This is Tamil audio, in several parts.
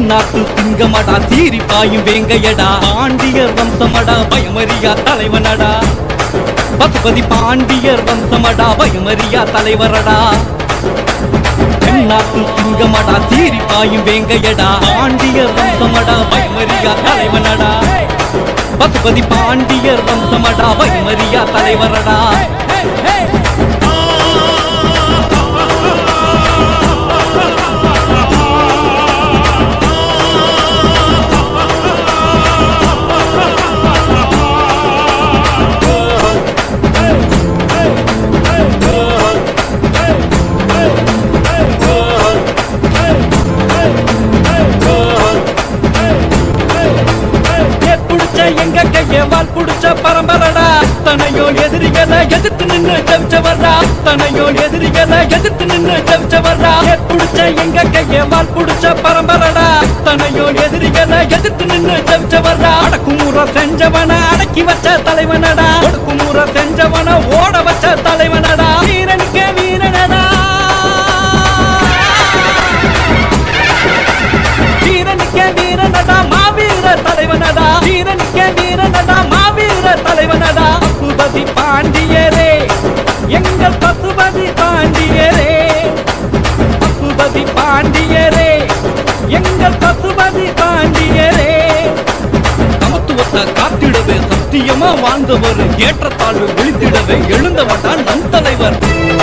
தென்னாட்டு சிங்கமடா சீரி பாயும் வேங்கையடா பாண்டியர் வம்சமடா பயமறியா தலைவனடா பசுபதி பாண்டியர் வம்சமடா பயமறியா தலைவரடா தென்னாட்டு சிங்கமடா சீரி பாயும் வேங்கையடா பாண்டியர் வம்சமடா பயமறியா தலைவனடா பசுபதி பாண்டியர் வம்சமடா பயமறியா தலைவரடா ஏர் புடிச்ச எங்க கைய வால் புடிச்ச பரம்பரடா தனையோ எதிரிகளை எதிர்த்து நின்னு ஜெபிச்சவர்டா தனையோ எதிரிகளை எதிர்த்து நின்னு ஜெபிச்சவர்டா ஏர் புடிச்ச எங்க கைய வால் புடிச்ச பரம்பரடா தனையோ எதிரிகளை எதிர்த்து நின்னு ஜெபிச்சவர்டா அடக்குமுறை செஞ்சவன அடக்கி வச்ச தலைவனடா ஒடுக்குமுறை செஞ்சவன ஓட வச்ச தலைவனடா வீரனுக்கே வீரனடா வீரனுக்கே வீரனடா மாவீர தலைவனடா வீரனுக்கே வீரனடா மாவீர தலைவனடா பசுபதி பாண்டியரே எங்கள் பசுபதி பாண்டியரே பசுபதி பாண்டியரே எங்கள் பசுபதி பாண்டியரே சமத்துவத்தை காத்திடவே சத்தியமா வாழ்ந்தவர் ஏற்றத்தாழ்வு விழித்திடவே எழுந்தவட்டா நம் தலைவர்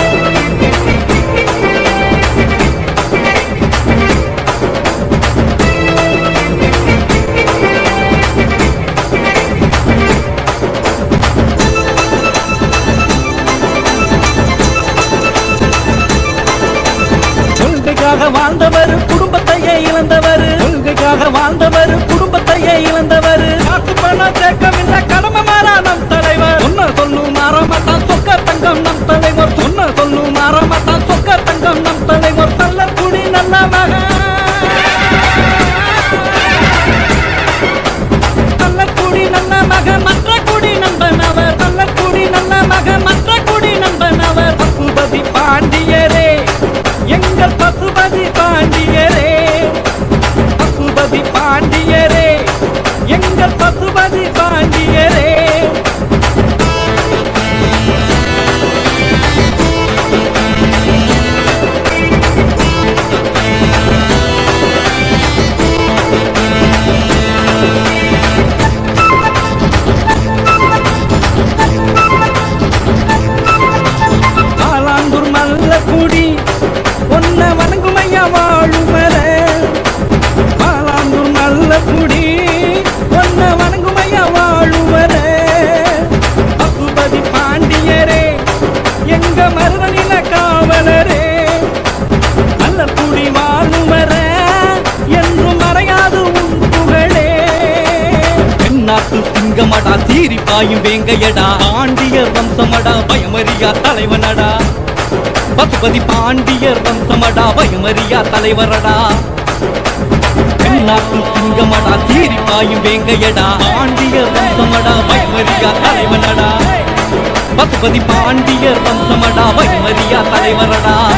கொள்கைக்காக வாழ்ந்தவர் குடும்பத்தையே இழந்தவர் கொள்கைக்காக வாழ்ந்தவர் குடும்பத்தையே இழந்தவர் காசு பணம் சேர்க்கவில்லை கடமை மாறா நம் தலைவர் சொன்ன சொல்லும் மாற மாட்டான் சொக்க தங்கம் நம் தலைவர் சொன்ன சொல்லும் மாற மாட்டான் சொக்க தங்கம் நம் தலைவர் நல்ல குடி நல்ல மகன் நல்ல குடி நல்ல மக மற்ற குடி நம்பனவர் நல்ல குடி நல்ல மக மற்ற குடி நம்பனவர் பசுபதி பாண்டியரே எங்கள் பசுபதி பாண்டியரே பசுபதி பாண்டியரே எங்கள் பசுபதி பாண்டியரே ஆலாந்தூர் நல்ல குடி ஒன்ன வணங்குமையா வாழுமர ஆலாந்தூர் நல்ல குடி ஒன்ன வணங்குமையா வாழுமர பசுபதி பாண்டியரே எங்க மருதனில காவலரே நல்ல குடி வாழுமர என்றும் மறையாது உன் புகழே தென்னாட்டு சிங்கமடா சீரி பாயும் வேங்கையடா பாண்டியர் வம்சமடா பயமறியா தலைவனடா பசுபதி பாண்டியர் வம்சமடா பயமறியா தலைவரடா தென்னாட்டு சிங்கமடா சீரி பாயும் வேங்கையடா பாண்டியர் வம்சமடா பயமறியா தலைவனடா பசுபதி பாண்டியர் வம்சமடா பயமறியா தலைவரடா